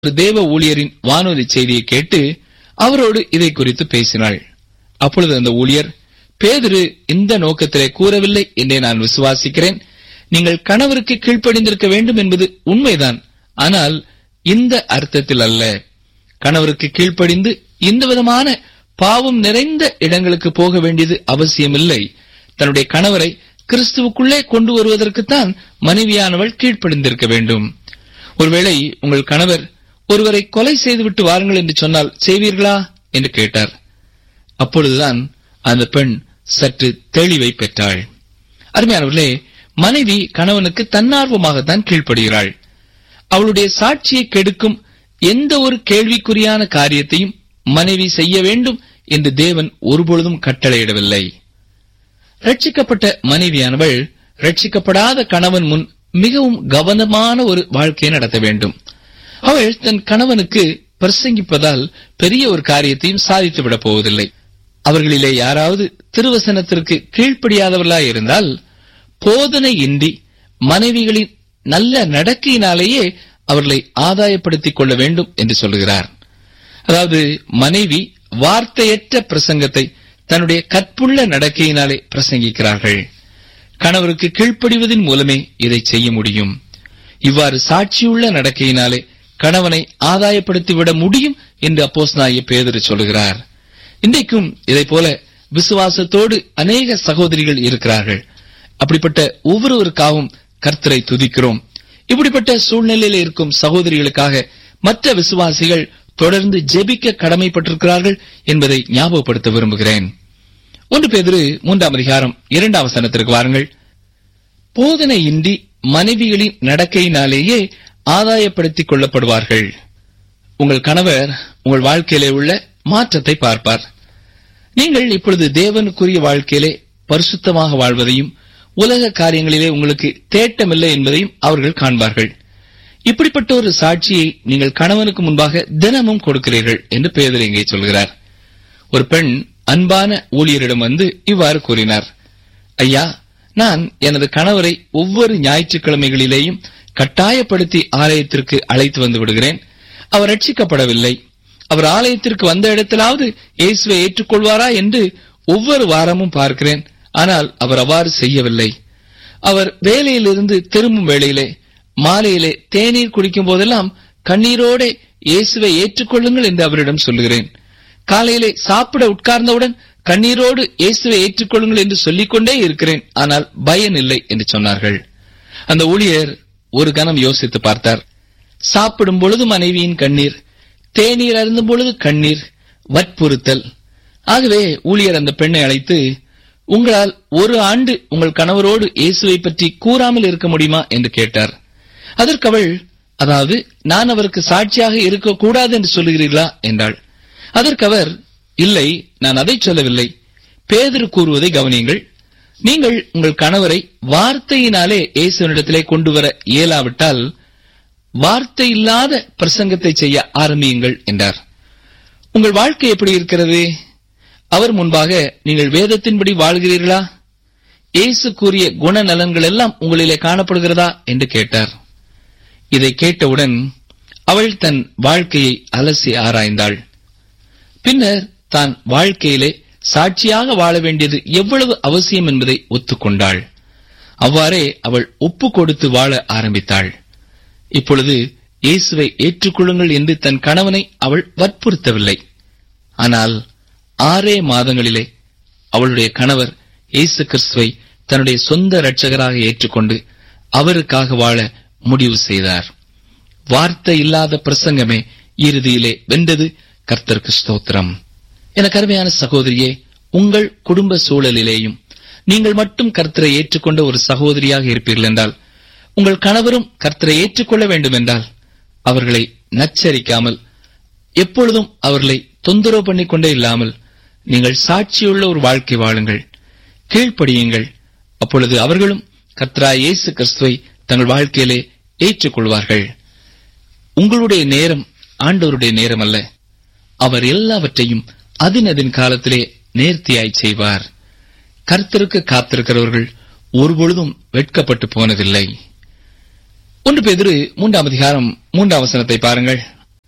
ஒரு தேவ ஊழியரின் வானொலி செய்தியை கேட்டு அவரோடு இதை குறித்து பேசினாள் அப்பொழுது அந்த ஊழியர் பேதுரு இந்த நோக்கத்திலே கூறவில்லை என்றே நான் விசுவாசிக்கிறேன் நீங்கள் கணவருக்கு கீழ்ப்படிந்திருக்க வேண்டும் என்பது உண்மைதான் ஆனால் இந்த அர்த்தத்தில் அல்ல கணவருக்கு கீழ்ப்படிந்து இந்த விதமான பாவம் நிறைந்த இடங்களுக்கு போக வேண்டியது அவசியமில்லை தன்னுடைய கணவரை கிறிஸ்துவுக்குள்ளே கொண்டு வருவதற்குத்தான் மனைவியானவள் கீழ்ப்படிந்திருக்க வேண்டும் ஒருவேளை உங்கள் கணவர் ஒருவரை கொலை செய்துவிட்டு வாருங்கள் என்று சொன்னால் செய்வீர்களா என்று கேட்டார் அப்பொழுதுதான் அந்த பெண் சற்று தெளிவை பெற்றாள் அருமையானவர்களே மனைவி கணவனுக்கு தன்னார்வமாகத்தான் கீழ்ப்படுகிறாள் அவளுடைய சாட்சியை கெடுக்கும் எந்த ஒரு கேள்விக்குறியான காரியத்தையும் மனைவி செய்ய வேண்டும் என்று தேவன் ஒருபொழுதும் கட்டளையிடவில்லை ரட்சிக்கப்பட்ட மனைவியானவள் ரட்சிக்கப்படாத கணவன் முன் மிகவும் கவனமான ஒரு வாழ்க்கையை நடத்த வேண்டும் அவள் தன் கணவனுக்கு பிரசங்கிப்பதால் பெரிய ஒரு காரியத்தையும் சாதித்து விடப் போவதில்லை அவர்களிலே யாராவது திருவசனத்திற்கு கீழ்ப்படியாதவர்களாய் இருந்தால் போதனையின்றி மனைவிகளின் நல்ல நடக்கையினாலேயே அவர்களை ஆதாயப்படுத்திக் கொள்ள வேண்டும் என்று சொல்லுகிறார் அதாவது மனைவி வார்த்தையற்ற பிரசங்கத்தை தன்னுடைய கற்புள்ள நடக்கையினாலே பிரசங்கிக்கிறார்கள் கணவருக்கு கீழ்ப்படிவதன் மூலமே இதை செய்ய முடியும் இவ்வாறு சாட்சியுள்ள நடக்கையினாலே கணவனை ஆதாயப்படுத்திவிட முடியும் என்று அப்போஸ் நாய பேதரு சொல்லுகிறார் இன்றைக்கும் இதை போல விசுவாசத்தோடு அநேக சகோதரிகள் இருக்கிறார்கள் அப்படிப்பட்ட ஒவ்வொருவருக்காகவும் கர்த்தரை துதிக்கிறோம் இப்படிப்பட்ட சூழ்நிலையில் இருக்கும் சகோதரிகளுக்காக மற்ற விசுவாசிகள் தொடர்ந்து ஜெபிக்க கடமைப்பட்டிருக்கிறார்கள் என்பதை ஞாபகப்படுத்த விரும்புகிறேன் ஒன்று பேதிரு மூன்றாம் அதிகாரம் இரண்டாம் வசனத்திற்கு வாருங்கள் போதனையின்றி மனைவிகளின் நடக்கையினாலேயே ஆதாயப்படுத்திக் கொள்ளப்படுவார்கள் உங்கள் கணவர் உங்கள் வாழ்க்கையிலே உள்ள மாற்றத்தை பார்ப்பார் நீங்கள் இப்பொழுது தேவனுக்குரிய வாழ்க்கையிலே பரிசுத்தமாக வாழ்வதையும் உலக காரியங்களிலே உங்களுக்கு தேட்டமில்லை என்பதையும் அவர்கள் காண்பார்கள் இப்படிப்பட்ட ஒரு சாட்சியை நீங்கள் கணவனுக்கு முன்பாக தினமும் கொடுக்கிறீர்கள் என்று பேதர் இங்கே சொல்கிறார் ஒரு பெண் அன்பான ஊழியரிடம் வந்து இவ்வாறு கூறினார் ஐயா நான் எனது கணவரை ஒவ்வொரு ஞாயிற்றுக்கிழமைகளிலேயும் கட்டாயப்படுத்தி ஆலயத்திற்கு அழைத்து வந்து விடுகிறேன் அவர் ரட்சிக்கப்படவில்லை அவர் ஆலயத்திற்கு வந்த இடத்திலாவது இயேசுவை ஏற்றுக்கொள்வாரா என்று ஒவ்வொரு வாரமும் பார்க்கிறேன் ஆனால் அவர் அவ்வாறு செய்யவில்லை அவர் வேலையிலிருந்து திரும்பும் வேளையிலே மாலையிலே தேநீர் குடிக்கும் போதெல்லாம் கண்ணீரோட இயேசுவை ஏற்றுக்கொள்ளுங்கள் என்று அவரிடம் சொல்லுகிறேன் காலையிலே சாப்பிட உட்கார்ந்தவுடன் கண்ணீரோடு இயேசுவை ஏற்றுக்கொள்ளுங்கள் என்று சொல்லிக்கொண்டே இருக்கிறேன் ஆனால் பயன் இல்லை என்று சொன்னார்கள் அந்த ஊழியர் ஒரு கணம் யோசித்து பார்த்தார் சாப்பிடும் பொழுது மனைவியின் கண்ணீர் தேநீர் அருந்தும் பொழுது கண்ணீர் வற்புறுத்தல் ஆகவே ஊழியர் அந்த பெண்ணை அழைத்து உங்களால் ஒரு ஆண்டு உங்கள் கணவரோடு இயேசுவை பற்றி கூறாமல் இருக்க முடியுமா என்று கேட்டார் அதற்கு அவள் அதாவது நான் அவருக்கு சாட்சியாக இருக்கக்கூடாது என்று சொல்லுகிறீர்களா என்றாள் அதற்கு அவர் இல்லை நான் அதை சொல்லவில்லை பேதர் கூறுவதை கவனியுங்கள் நீங்கள் உங்கள் கணவரை வார்த்தையினாலே இயேசுவனிடத்திலே கொண்டு வர இயலாவிட்டால் வார்த்தை இல்லாத பிரசங்கத்தை செய்ய ஆரம்பியுங்கள் என்றார் உங்கள் வாழ்க்கை எப்படி இருக்கிறது அவர் முன்பாக நீங்கள் வேதத்தின்படி வாழ்கிறீர்களா இயேசு கூறிய குணநலன்கள் எல்லாம் உங்களிலே காணப்படுகிறதா என்று கேட்டார் இதை கேட்டவுடன் அவள் தன் வாழ்க்கையை அலசி ஆராய்ந்தாள் பின்னர் தான் வாழ்க்கையிலே சாட்சியாக வாழ வேண்டியது எவ்வளவு அவசியம் என்பதை ஒத்துக்கொண்டாள் அவ்வாறே அவள் ஒப்பு கொடுத்து வாழ ஆரம்பித்தாள் இப்பொழுது இயேசுவை ஏற்றுக்கொள்ளுங்கள் என்று தன் கணவனை அவள் வற்புறுத்தவில்லை ஆனால் ஆறே மாதங்களிலே அவளுடைய கணவர் இயேசு கிறிஸ்துவை தன்னுடைய சொந்த இரட்சகராக ஏற்றுக்கொண்டு அவருக்காக வாழ முடிவு செய்தார் வார்த்தை இல்லாத பிரசங்கமே இறுதியிலே வென்றது கர்த்தருக்கு ஸ்தோத்திரம் என கருமையான சகோதரியே உங்கள் குடும்ப சூழலிலேயும் நீங்கள் மட்டும் கர்த்தரை ஏற்றுக்கொண்ட ஒரு சகோதரியாக இருப்பீர்கள் என்றால் உங்கள் கணவரும் கர்த்தரை ஏற்றுக்கொள்ள வேண்டும் என்றால் அவர்களை நச்சரிக்காமல் எப்பொழுதும் அவர்களை தொந்தரவு பண்ணிக்கொண்டே இல்லாமல் நீங்கள் சாட்சியுள்ள ஒரு வாழ்க்கை வாழுங்கள் கீழ்ப்படியுங்கள் அப்பொழுது அவர்களும் கத்ரா இயேசு கிறிஸ்துவை தங்கள் வாழ்க்கையிலே ஏற்றுக்கொள்வார்கள் உங்களுடைய நேரம் ஆண்டவருடைய நேரம் அல்ல அவர் எல்லாவற்றையும் அதினதின் காலத்திலே நேர்த்தியாய் செய்வார் கர்த்தருக்கு காத்திருக்கிறவர்கள் ஒருபொழுதும் வெட்கப்பட்டு போனதில்லை ஒன்று பேதிரு மூன்றாம் அதிகாரம் மூன்றாம் வசனத்தை பாருங்கள்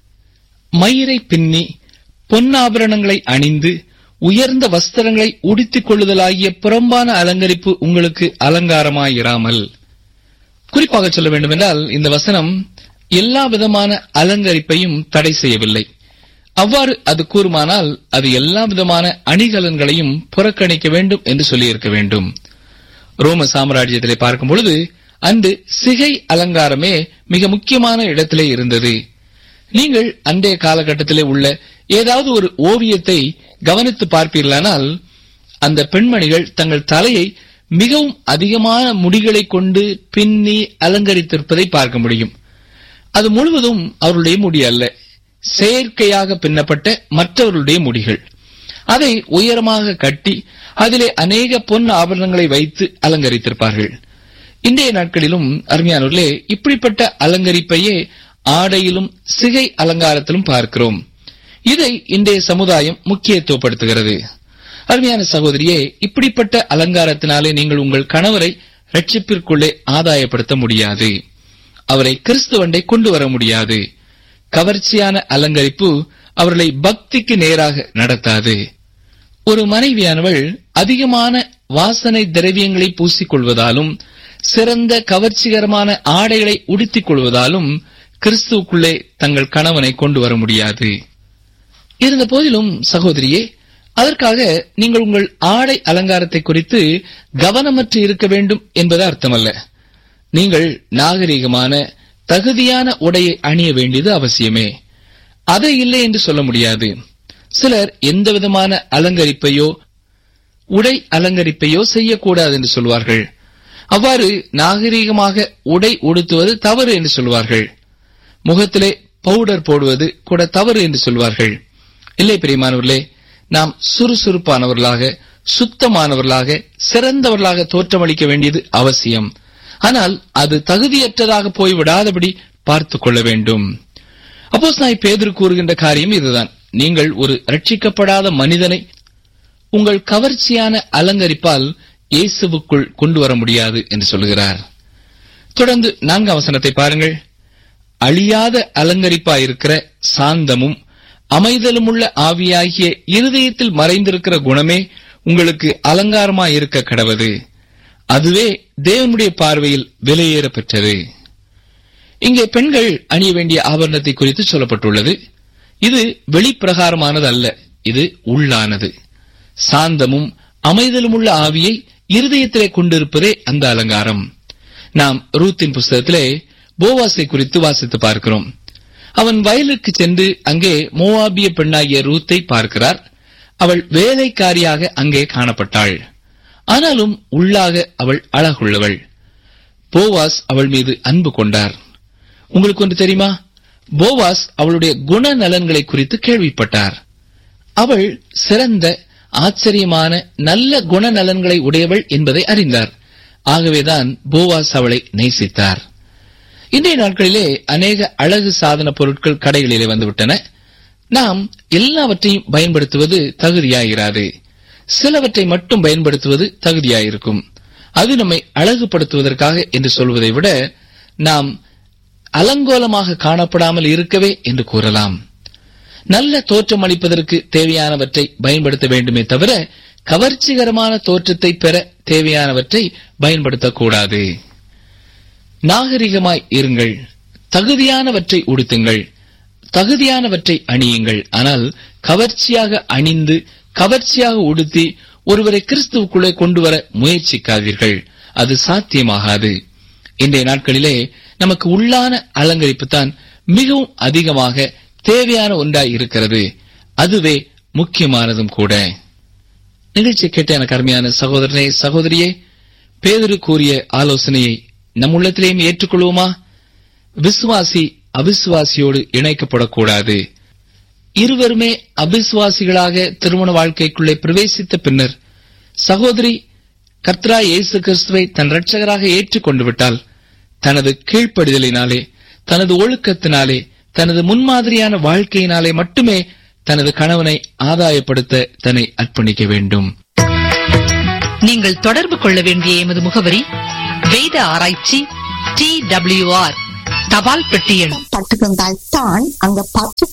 மயிரை பின்னி பொன்னாபரணங்களை அணிந்து உயர்ந்த வஸ்திரங்களை உடுத்திக் கொள்ளுதலாகிய புறம்பான அலங்கரிப்பு உங்களுக்கு அலங்காரமாயிராமல் குறிப்பாக சொல்ல வேண்டுமென்றால் இந்த வசனம் எல்லா விதமான அலங்கரிப்பையும் தடை செய்யவில்லை அவ்வாறு அது கூறுமானால் அது எல்லா விதமான அணிகலன்களையும் புறக்கணிக்க வேண்டும் என்று சொல்லியிருக்க வேண்டும் ரோம சாம்ராஜ்யத்திலே பார்க்கும் பொழுது அன்று சிகை அலங்காரமே மிக முக்கியமான இடத்திலே இருந்தது நீங்கள் அன்றைய காலகட்டத்திலே உள்ள ஏதாவது ஒரு ஓவியத்தை கவனித்து பார்ப்பீர்களானால் அந்த பெண்மணிகள் தங்கள் தலையை மிகவும் அதிகமான முடிகளை கொண்டு பின்னி அலங்கரித்திருப்பதை பார்க்க முடியும் அது முழுவதும் அவருடைய முடி அல்ல செயற்கையாக பின்னப்பட்ட மற்றவர்களுடைய முடிகள் அதை உயரமாக கட்டி அதிலே அநேக பொன் ஆபரணங்களை வைத்து அலங்கரித்திருப்பார்கள் இன்றைய நாட்களிலும் அருமையானவர்களே இப்படிப்பட்ட அலங்கரிப்பையே ஆடையிலும் சிகை அலங்காரத்திலும் பார்க்கிறோம் இதை இன்றைய சமுதாயம் முக்கியத்துவப்படுத்துகிறது அருமையான சகோதரியே இப்படிப்பட்ட அலங்காரத்தினாலே நீங்கள் உங்கள் கணவரை ரட்சிப்பிற்குள்ளே ஆதாயப்படுத்த முடியாது அவரை கிறிஸ்துவண்டை கொண்டு வர முடியாது கவர்ச்சியான அலங்கரிப்பு அவர்களை பக்திக்கு நேராக நடத்தாது ஒரு மனைவியானவள் அதிகமான வாசனை திரவியங்களை பூசிக்கொள்வதாலும் சிறந்த கவர்ச்சிகரமான ஆடைகளை உடுத்திக் கொள்வதாலும் கிறிஸ்துவுக்குள்ளே தங்கள் கணவனை கொண்டு வர முடியாது இருந்த போதிலும் சகோதரியே அதற்காக நீங்கள் உங்கள் ஆடை அலங்காரத்தை குறித்து கவனமற்று இருக்க வேண்டும் என்பது அர்த்தமல்ல நீங்கள் நாகரிகமான தகுதியான உடையை அணிய வேண்டியது அவசியமே அதை இல்லை என்று சொல்ல முடியாது சிலர் எந்த விதமான அலங்கரிப்பையோ உடை அலங்கரிப்பையோ செய்யக்கூடாது என்று சொல்வார்கள் அவ்வாறு நாகரீகமாக உடை உடுத்துவது தவறு என்று சொல்வார்கள் முகத்திலே பவுடர் போடுவது கூட தவறு என்று சொல்வார்கள் இல்லை பிரியமானவர்களே நாம் சுறுசுறுப்பானவர்களாக சுத்தமானவர்களாக சிறந்தவர்களாக தோற்றமளிக்க வேண்டியது அவசியம் ஆனால் அது தகுதியற்றதாக போய்விடாதபடி பார்த்துக் கொள்ள வேண்டும் அப்போஸ் நாய் பேதர் கூறுகின்ற காரியம் இதுதான் நீங்கள் ஒரு ரட்சிக்கப்படாத மனிதனை உங்கள் கவர்ச்சியான அலங்கரிப்பால் இயேசுவுக்குள் கொண்டு வர முடியாது என்று சொல்லுகிறார் தொடர்ந்து நான்காம் வசனத்தை பாருங்கள் அழியாத அலங்கரிப்பாயிருக்கிற சாந்தமும் அமைதலுமுள்ள ஆவியாகிய இருதயத்தில் மறைந்திருக்கிற குணமே உங்களுக்கு அலங்காரமாயிருக்க கடவது அதுவே தேவனுடைய பார்வையில் விலையேற பெற்றது இங்கே பெண்கள் அணிய வேண்டிய ஆபரணத்தை குறித்து சொல்லப்பட்டுள்ளது இது வெளிப்பிரகாரமானது அல்ல இது உள்ளானது சாந்தமும் அமைதலுமுள்ள ஆவியை இருதயத்திலே கொண்டிருப்பதே அந்த அலங்காரம் நாம் ரூத்தின் புஸ்தகத்திலே போவாசை குறித்து வாசித்து பார்க்கிறோம் அவன் வயலுக்கு சென்று அங்கே மோவாபிய பெண்ணாகிய ரூத்தை பார்க்கிறார் அவள் வேலைக்காரியாக அங்கே காணப்பட்டாள் ஆனாலும் உள்ளாக அவள் அழகுள்ளவள் போவாஸ் அவள் மீது அன்பு கொண்டார் உங்களுக்கு ஒன்று தெரியுமா போவாஸ் அவளுடைய குணநலன்களை குறித்து கேள்விப்பட்டார் அவள் சிறந்த ஆச்சரியமான நல்ல குணநலன்களை உடையவள் என்பதை அறிந்தார் ஆகவேதான் போவாஸ் அவளை நேசித்தார் இன்றைய நாட்களிலே அநேக அழகு சாதன பொருட்கள் கடைகளிலே வந்துவிட்டன நாம் எல்லாவற்றையும் பயன்படுத்துவது தகுதியாகிறாது சிலவற்றை மட்டும் பயன்படுத்துவது தகுதியாயிருக்கும் அது நம்மை அழகுபடுத்துவதற்காக என்று சொல்வதை விட நாம் அலங்கோலமாக காணப்படாமல் இருக்கவே என்று கூறலாம் நல்ல தோற்றம் அளிப்பதற்கு தேவையானவற்றை பயன்படுத்த வேண்டுமே தவிர கவர்ச்சிகரமான தோற்றத்தை பெற தேவையானவற்றை பயன்படுத்தக்கூடாது நாகரிகமாய் இருங்கள் தகுதியானவற்றை உடுத்துங்கள் தகுதியானவற்றை அணியுங்கள் ஆனால் கவர்ச்சியாக அணிந்து கவர்ச்சியாக உடுத்தி ஒருவரை கிறிஸ்துவுக்குள்ளே கொண்டு வர முயற்சிக்காதீர்கள் அது சாத்தியமாகாது இன்றைய நாட்களிலே நமக்கு உள்ளான அலங்கரிப்பு தான் மிகவும் அதிகமாக தேவையான ஒன்றாய் இருக்கிறது அதுவே முக்கியமானதும் கூட நிகழ்ச்சி கேட்ட எனக்கு அருமையான சகோதரனே சகோதரியே பேதரு கூறிய ஆலோசனையை நம் உள்ளத்திலேயும் ஏற்றுக்கொள்வோமா விசுவாசி அவிசுவாசியோடு இணைக்கப்படக்கூடாது இருவருமே அபிசுவாசிகளாக திருமண வாழ்க்கைக்குள்ளே பிரவேசித்த பின்னர் சகோதரி கர்த்தரா இயேசு கிறிஸ்துவை தன் இரட்சகராக ஏற்றுக்கொண்டு விட்டால் தனது கீழ்ப்படிதலினாலே தனது ஒழுக்கத்தினாலே தனது முன்மாதிரியான வாழ்க்கையினாலே மட்டுமே தனது கணவனை ஆதாயப்படுத்த தன்னை அர்ப்பணிக்க வேண்டும் நீங்கள் தொடர்பு கொள்ள வேண்டிய எமது முகவரி வேத ஆராய்ச்சி டி டபிள்யூ ஆர் தபால் பெட்டி எண் பட்டுக்கொண்டால் தான் அங்க பரிசுத்த ஆவியானவர்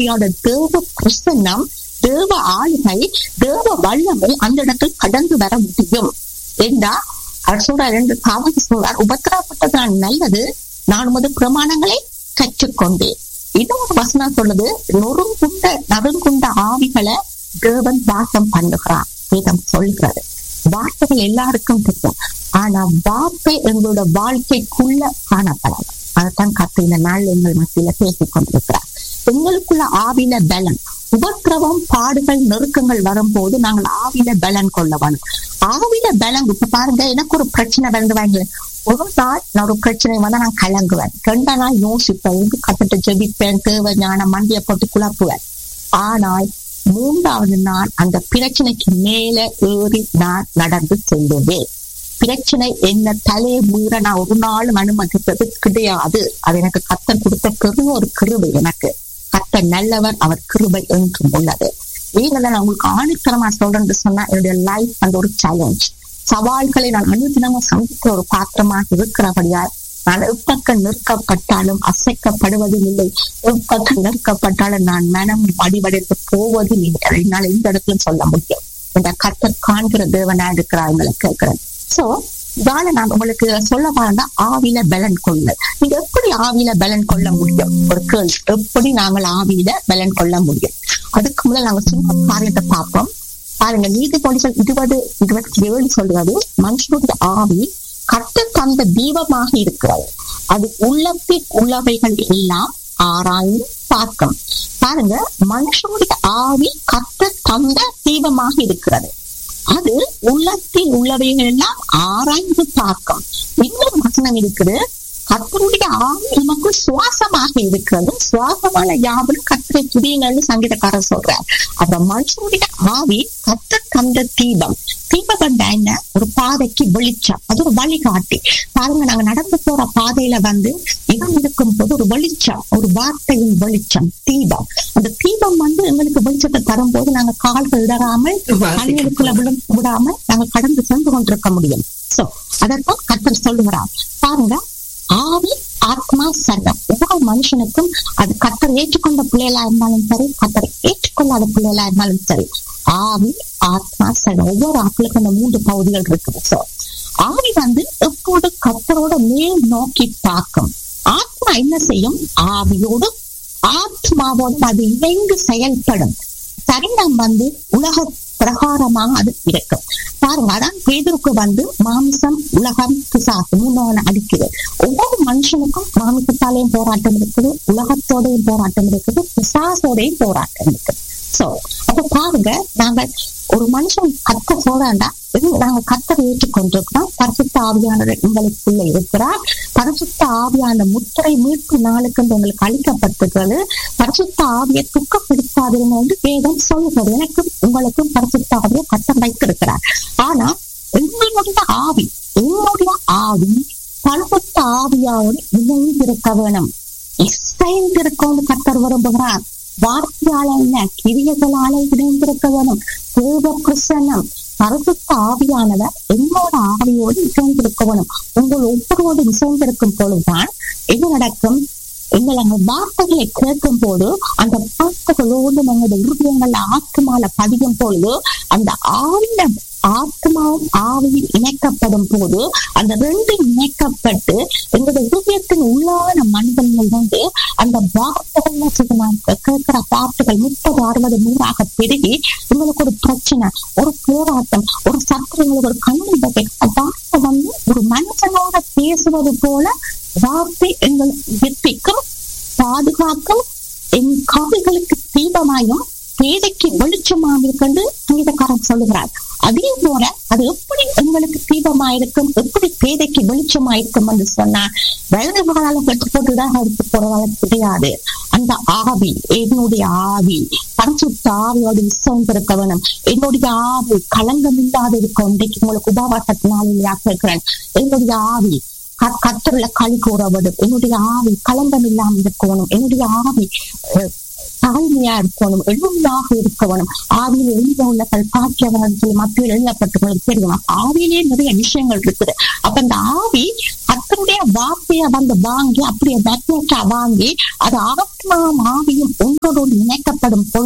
ஆவியோட தேவ பிரசன்னம் தேவ ஆளுகை தேவ வல்லமை அந்த இடத்தில் கடந்து வர முடியும் என்றா அவர் சொல்றார் என்று காவல் சொல்றார் உபத்திரப்பட்டதான் நல்லது நான் உமது பிரமாணங்களை கற்றுக்கொண்டேன் இன்னொரு வசனம் சொல்லுது நொறுங்குண்ட நறுங்குண்ட ஆவிகளை தேவன் வாசம் பண்ணுகிறார் வேதம் சொல்கிறது வார்த்தைகள் எல்லாருக்கும் தெரியும் ஆனா வார்த்தை எங்களோட வாழ்க்கைக்குள்ள காணப்படலாம் அதைத்தான் கத்து இந்த நாள் எங்கள் மத்தியில பேசிக் கொண்டிருக்கிறார் எங்களுக்குள்ள ஆவில பலன் உபத்திரவம் பாடுகள் நெருக்கங்கள் வரும்போது நாங்கள் ஆவில பலன் கொள்ள வேணும் ஆவில பலன் இப்ப பாருங்க எனக்கு ஒரு பிரச்சனை வந்து வாங்க ஒரு நாள் நான் ஒரு பிரச்சனை வந்தா நான் கலங்குவேன் ரெண்டா நாள் யோசிப்பேன் எங்க கத்துட்டு ஜெபிப்பேன் தேவை ஞான மண்டியை போட்டு குழப்புவேன் ஆனால் மூன்றாவது நாள் அந்த பிரச்சனைக்கு மேல ஏறி நான் நடந்து செல்லுவேன் பிரச்சனை என்ன தலையை மீற நான் ஒரு நாளும் அனுமதிப்பது கிடையாது அது எனக்கு கத்தன் கொடுத்த பெரிய ஒரு கிருபை எனக்கு கத்தன் நல்லவர் அவர் கிருபை என்றும் உள்ளது நீங்கள நான் உங்களுக்கு ஆணித்தரமா சொல்றேன்னு சொன்னா என்னுடைய லைஃப் அந்த ஒரு சேலஞ்ச் சவால்களை நான் அனுதினமும் சந்திக்கிற ஒரு பாத்திரமாக இருக்கிறபடியால் நான் எப்பக்கம் நிற்கப்பட்டாலும் அசைக்கப்படுவதும் இல்லை எப்பக்கம் நிற்கப்பட்டாலும் நான் மனம் அடிவடைந்து போவதும் இல்லை அதை என்னால் இந்த இடத்துல சொல்ல முடியும் இந்த கத்தர் காண்கிற தேவனா இருக்கிறார் எங்களை கேட்கிறேன் சோ இதால நான் உங்களுக்கு சொல்ல பாருந்தா ஆவில பலன் கொள்ள நீங்க எப்படி ஆவியில பலன் கொள்ள முடியும் ஒரு கேள்வி எப்படி நாங்கள் ஆவியில பலன் கொள்ள முடியும் அதுக்கு முதல்ல நாங்க சின்ன காரியத்தை பார்ப்போம் பாருங்க நீதிபதிகள் இருபது இருபத்தி ஏழு சொல்றது மனுஷனுடைய ஆவி கட்டு தந்த தீபமாக இருக்கிறது அது உள்ளத்தில் உள்ளவைகள் எல்லாம் ஆராய்ந்து பார்க்கும் பாருங்க மனுஷனுடைய ஆவி கட்டு தந்த தீபமாக இருக்கிறது அது உள்ளத்தில் உள்ளவைகள் எல்லாம் ஆராய்ந்து பார்க்கும் இன்னொரு வசனம் இருக்குது கத்தருடைய ஆவி நமக்கு சுவாசமாக இருக்கிறது சுவாசமான யாவரும் கத்தரை துதியுங்கள்னு சங்கீதக்காரர் சொல்றார் அப்புறம் மனுஷனுடைய ஆவி கத்த கந்த தீபம் தீபம் கண்டா என்ன ஒரு பாதைக்கு வெளிச்சம் அது ஒரு வழிகாட்டி பாருங்க நாங்க நடந்து போற பாதையில வந்து இடம் இருக்கும் போது ஒரு வெளிச்சம் ஒரு வார்த்தையின் வெளிச்சம் தீபம் அந்த தீபம் வந்து எங்களுக்கு வெளிச்சத்தை தரும்போது நாங்க கால்கள் இடராமல் கண்களுக்குள்ள விழ விடாம நாங்க கடந்து சென்று கொண்டிருக்க முடியும் சோ அதைத்தான் கத்தர் சொல்லுகிறார் பாருங்க ஆவி ஆத்மா சர்வம் ஒவ்வொரு மனுஷனுக்கும் அது கத்தர் ஏற்றுக்கொண்ட பிள்ளைகளா இருந்தாலும் சரி கத்தர் ஏற்றுக்கொள்ளாத பிள்ளைகளா இருந்தாலும் சரி ஆவி ஆத்மா சர்வம் ஒவ்வொரு ஆட்களுக்கும் அந்த மூன்று பகுதிகள் இருக்குது சோ ஆவி வந்து எப்போது கத்தரோட மேல் நோக்கி பார்க்கும் ஆத்மா என்ன செய்யும் ஆவியோடு ஆத்மாவோடு அது இணைந்து செயல்படும் தருணம் வந்து உலக பிரகாரமாக அது இருக்கும் பாருங்க அதான் பேதருக்கு வந்து மாமிசம் உலகம் பிசாசு மூணு அடிக்குது ஒவ்வொரு மனுஷனுக்கும் மாமிசத்தாலேயும் போராட்டம் இருக்குது உலகத்தோடையும் போராட்டம் இருக்குது பிசாசோடையும் போராட்டம் இருக்குது சோ அப்ப பாருங்க நாங்க ஒரு மனுஷன் கத்த சொல்றாண்டா நாங்க கத்தரை ஏற்றுக்கொண்டிருக்கிறோம் பரிசுத்த ஆவியானவர் எங்களுக்குள்ள இருக்கிறார் பரிசுத்த ஆவியான முத்திரை மீட்பு நாளுக்கு எங்களுக்கு அளிக்கப்பட்டிருக்கிறது பரிசுத்த ஆவியை துக்கப்படுத்தாதுன்னு வந்து வேதம் சொல்லுகிறது எனக்கும் உங்களுக்கும் பரிசுத்த ஆவியை கத்தர் வைத்திருக்கிறார் ஆனா எங்களுடைய ஆவி எங்களுடைய ஆவி பரிசுத்த ஆவியாவோடு இணைந்திருக்க வேணும் இசைந்திருக்கோன்னு கத்தர் விரும்புகிறார் வார்த்தையால இல்ல கிரியர்களால இணைந்திருக்க வேணும் தேவ பிரசன்னம் பரிசுத்த ஆவியானவர் என்னோட ஆவியோடு இசைந்திருக்க வேணும் உங்கள் ஒவ்வொருவோடு இசைந்திருக்கும் பொழுதுதான் இது நடக்கும் எங்கள் அந்த வார்த்தைகளை கேட்கும் போது அந்த வார்த்தைகளோடு நம்முடைய இருதயங்கள்ல ஆத்மால பதியும் பொழுது அந்த ஆவில ஆத்மாவும் ஆவியில் இணைக்கப்படும் போது அந்த ரெண்டு இணைக்கப்பட்டு எங்களுடைய இருதயத்தின் உள்ளான மனிதர்கள் வந்து அந்த வார்த்தைகள்ல செய்யலாம் கேட்கிற வார்த்தைகள் முப்பது அறுபது நூறாக பெருகி உங்களுக்கு ஒரு பிரச்சனை ஒரு போராட்டம் ஒரு சத்திரங்களுக்கு ஒரு கண்ணீர் வார்த்தை வந்து ஒரு மனுஷனோட பேசுவது போல வார்த்தை எங்களுக்கு வெற்றிக்கும் பாதுகாக்கும் என் காவிகளுக்கு தீபமாயும் பேதைக்கு வெளிச்சமாக இருக்கு சங்கீதக்காரன் சொல்லுகிறார் அதே போல அது எப்படி உங்களுக்கு தீபமாயிருக்கும் எப்படி பேதைக்கு வெளிச்சமாயிருக்கும் என்று சொன்னார் வலது காலம் கட்டு போட்டுதான் எடுத்து போறதால கிடையாது அந்த ஆவி என்னுடைய ஆவி பரிசுத்த ஆவியோடு விசந்திருக்க வேணும் என்னுடைய ஆவி களங்கம் இல்லாத இருக்கும் இன்றைக்கு உங்களுக்கு உபவாசத்தினால் இல்லையா கேட்கிறேன் என்னுடைய ஆவி கத்தருல களி கூறப்படும் என்னுடைய ஆவி களங்கம் இல்லாமல் இருக்கணும் என்னுடைய ஆவி தாழ்மையா இருக்கணும் எளிமையாக இருக்கணும் ஆவியில் எழுத உள்ள பாக்கியவன் சொல்லி மத்தியில் எழுதப்பட்டு தெரியும் ஆவியிலே நிறைய விஷயங்கள் இருக்குது அப்ப அந்த ஆவி கத்தருடைய வார்த்தைய வந்து வாங்கி அப்படியே பேட்மேட்டா வாங்கி அது ஆத்மாவும் ஆவியும் உங்களோடு இணைக்க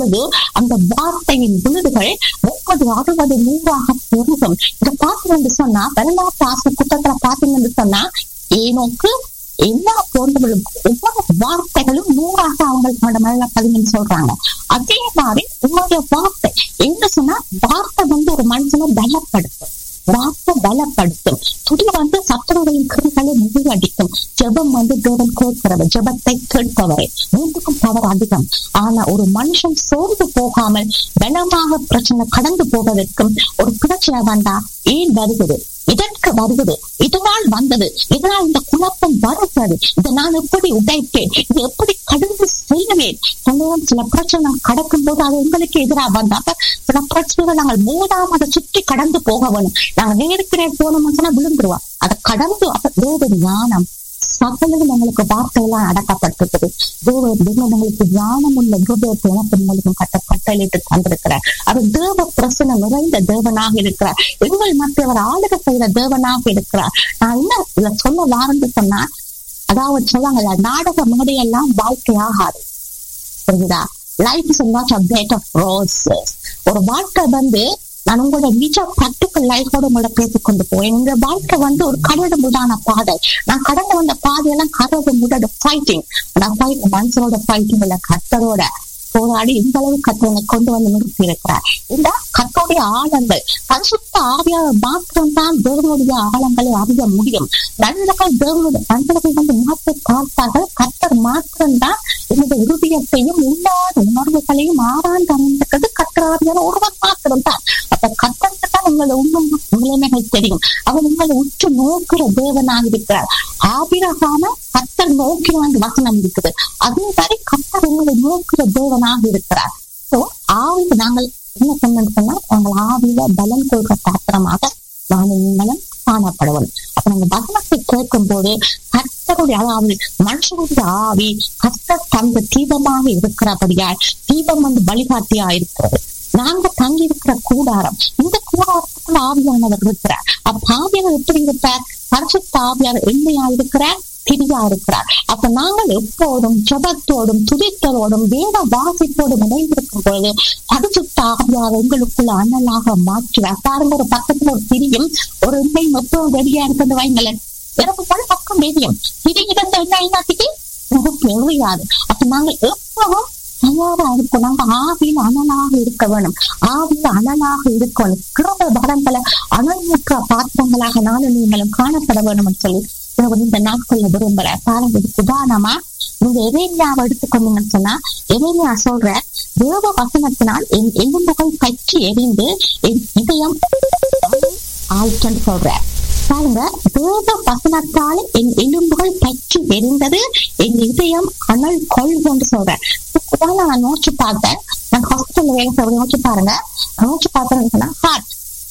பொழுது அந்த வார்த்தையின் விழுதுகள் முப்பது அறுபது நூறாக பெருகும் இதை பார்த்தீங்கன்னு சொன்னா வரலாற்று ஆசை குற்றத்துல பார்த்தீங்கன்னு சொன்னா ஏனோக்கு எல்லா போன்றவர்களும் ஒவ்வொரு வார்த்தைகளும் நூறாக அவங்களுக்கு மேல பதிவுன்னு சொல்றாங்க அதே மாதிரி உங்களுடைய வார்த்தை என்ன சொன்னா வார்த்தை வந்து ஒரு மனுஷனை பலப்படுத்தும் வார்த்தை பலப்படுத்தும் துடி வந்து சத்துருவையின் கிருகளை முறியடிக்கும் ஜெபம் வந்து தேவன் கேட்கிறவர் ஜெபத்தை கேட்பவரே மூன்றுக்கும் பவர் அதிகம் ஆனா ஒரு மனுஷன் சோர்ந்து போகாமல் பலமாக பிரச்சனை கடந்து போவதற்கும் ஒரு பிரச்சனை வந்தா ஏன் வருகிறது இதற்கு வருகிறது இதனால் வந்தது இதனால் இந்த குழப்பம் வருகிறது இதை நான் எப்படி உடைப்பேன் இது எப்படி கடந்து செல்லுவேன் சொல்லுவோம் சில பிரச்சனை கடக்கும் போது அது எங்களுக்கு எதிராக வந்தாங்க சில பிரச்சனைகள் நாங்கள் மூடாம அதை சுற்றி கடந்து போக வேணும் நாங்க நேருக்கு நேர் போனோம்னு சொன்னா விழுந்துருவோம் அதை கடந்து அப்ப வேறு ஞானம் சகலரும் எங்களுக்கு வார்த்தையெல்லாம் அடக்கப்பட்டிருக்குது தேவ தேவன் எங்களுக்கு ஞானம் உள்ள இருதயத்தை எனக்கு உங்களுக்கு கட்ட கட்டளையிட்டு தந்திருக்கிறார் அவர் தேவ பிரசனம் நிறைந்த தேவனாக இருக்கிறார் எங்கள் மத்திய அவர் ஆளுக செய்த தேவனாக இருக்கிறார் நான் என்ன இதை சொல்ல வாரந்து சொன்னா அதாவது சொல்லுவாங்கல்ல நாடக மேடையெல்லாம் வாழ்க்கை ஆகாது புரியுதா life is not a bed of roses ஒரு வாழ்க்கை வந்து நான் உங்களோட நிஜ ப்ராக்டிக்கல் லைஃபோட உங்களோட பேசிக் கொண்டு போவேன் உங்க வாழ்க்கை வந்து ஒரு கடவுள் முடான பாதை நான் கடந்து வந்த பாதையெல்லாம் கடவுள் முடாத ஃபைட்டிங் நான் ஃபைட் மனுஷனோட ஃபைட்டிங் இல்ல கத்தரோட போராடி இந்த அளவு கத்தவனை கொண்டு வந்து நிறுத்தி இருக்கிறார் இந்த கத்தோடைய ஆழங்கள் பரிசுத்த ஆவியாக மாத்திரம் தான் தேவனுடைய ஆழங்களை அறிய முடியும் நல்லவர்கள் தேவனுடைய நண்பர்கள் வந்து முகத்தை பார்த்தார்கள் கத்தர் மாத்திரம்தான் என்னுடைய இருதயத்தையும் உள்ளாத உணர்வுகளையும் ஆராய்ந்து அறிந்திருக்கிறது கத்தராவியான ஒருவர் மாத்திரம் தான் அப்ப கத்தருக்கு தான் உங்களை உண்மை நிலைமைகள் தெரியும் அவர் உங்களை உற்று நோக்குற தேவனாக இருக்கிறார் ஆபிரகாம கத்தர் நோக்கினான் வசனம் இருக்குது அதே மாதிரி கத்தர் உங்களை நோக்குற தேவனாக இருக்கிறார் சோ ஆவி நாங்கள் என்ன சொன்னோம்னு சொன்னா நாங்கள் ஆவியில பலம் கொள்கிற பாத்திரமாக நானும் நீங்களும் காணப்படுவோம் அப்ப நாங்க வசனத்தை கேட்கும் போது கர்த்தருடைய அதாவது மனுஷனுடைய ஆவி கர்த்தர் தந்த தீபமாக இருக்கிறபடியால் தீபம் வந்து வழிகாட்டியா இருக்கிறது நாங்க தங்கி இருக்கிற கூடாரம் இந்த கூடாரத்துக்குள்ள ஆவியானவர் இருக்கிறார் அப்ப ஆவியானவர் எப்படி இருப்பார் பரிசுத்த ஆவியார் எண்மையா இருக்கிறார் திரியா இருக்கிறார் அப்ப நாங்கள் எப்போதும் ஜபத்தோடும் துதித்தலோடும் வேத வாசிப்போடும் இணைந்திருக்கும் பொழுது பரிசுத்த ஆவியார் எங்களுக்குள்ள அனலாக மாற்றுவார் பாருங்க ஒரு பக்கத்துல ஒரு திரியும் ஒரு எண்ணெயும் எப்பவும் ரெடியா இருக்கிறது வைங்களேன் எனக்கு பல பக்கம் தெரியும் திரி இருந்த எண்ணெய் நாட்டிக்கு உங்களுக்கு எழுதியாது அப்ப நாங்கள் எப்பவும் தயாரா இருக்கும் நாங்க ஆவியில் அனலாக இருக்க வேணும் ஆவியில் அனலாக இருக்கணும் கிருப வரங்களை அனல்முற்ற பாத்திரங்களாக நானும் நீங்களும் காணப்பட வேணும்னு சொல்லி எனக்கு இந்த நாட்கள்ல விரும்புறேன் பாருங்க இதுக்கு உதாரணமா நீங்க எரேனியாவை எடுத்துக்கொண்டீங்கன்னு சொன்னா எரேனியா சொல்ற தேவ வசனத்தினால் என் எலும்புகள் பற்றி எரிந்து என் இதயம் ஆயிட்டுன்னு சொல்ற பாருங்க தேவ வசனத்தால் என் எலும்புகள் பற்றி எரிந்தது என் இதயம் அனல் கொள்ளுன்னு சொல்றேன் உதாரணம் நான் நோச்சு பார்த்தேன் நான் ஹாஸ்பிட்டல் வேலை செய்ய நோச்சு பாருங்க நோச்சு பார்த்தேன்னு சொன்னா ஹார்ட்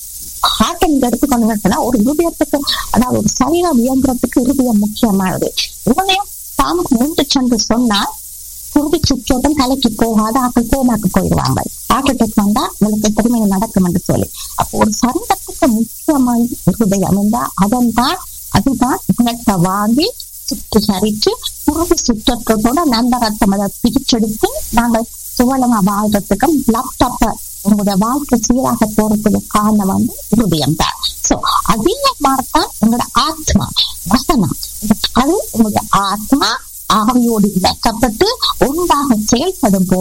ஹார்ட் நீங்க எடுத்துக்கொண்டு சொன்னா ஒரு இருதயத்துக்கு அதாவது ஒரு சரீரம் இயங்குறதுக்கு இருதயம் முக்கியமானது இருதயம் தாமுக்கு முண்டு சென்று சொன்னா குருதி சுற்றோட்டம் தலைக்கு போகாத ஆக்கள் கோமாக்கு போயிடுவாங்க ஹார்ட் அட்டாக் வந்தா உங்களுக்கு திரும்ப நடக்கும் என்று சொல்லி அப்போ ஒரு சரீரத்துக்கு முக்கியமான இருதயம் இருந்தா அதன் தான் அதுதான் குணத்தை வாங்கி சுத்திகரிச்சு குருதி சுற்றத்தோட நல்ல ரத்தம் அதை பிரிச்செடுத்து நாங்கள் சுவலமா வாழ்றதுக்கும் லேப்டாப்ப உங்களுடைய வாழ்க்கை சீராக போறதுக்கு காரணம் வந்து இருதயம் தான் சோ அதே மாதிரிதான் உங்களோட ஆத்மா வசனம் அது உங்களுடைய ஆத்மா ஆவியோடு இணைக்கப்பட்டு ஒன்றாக செயல்படும் போது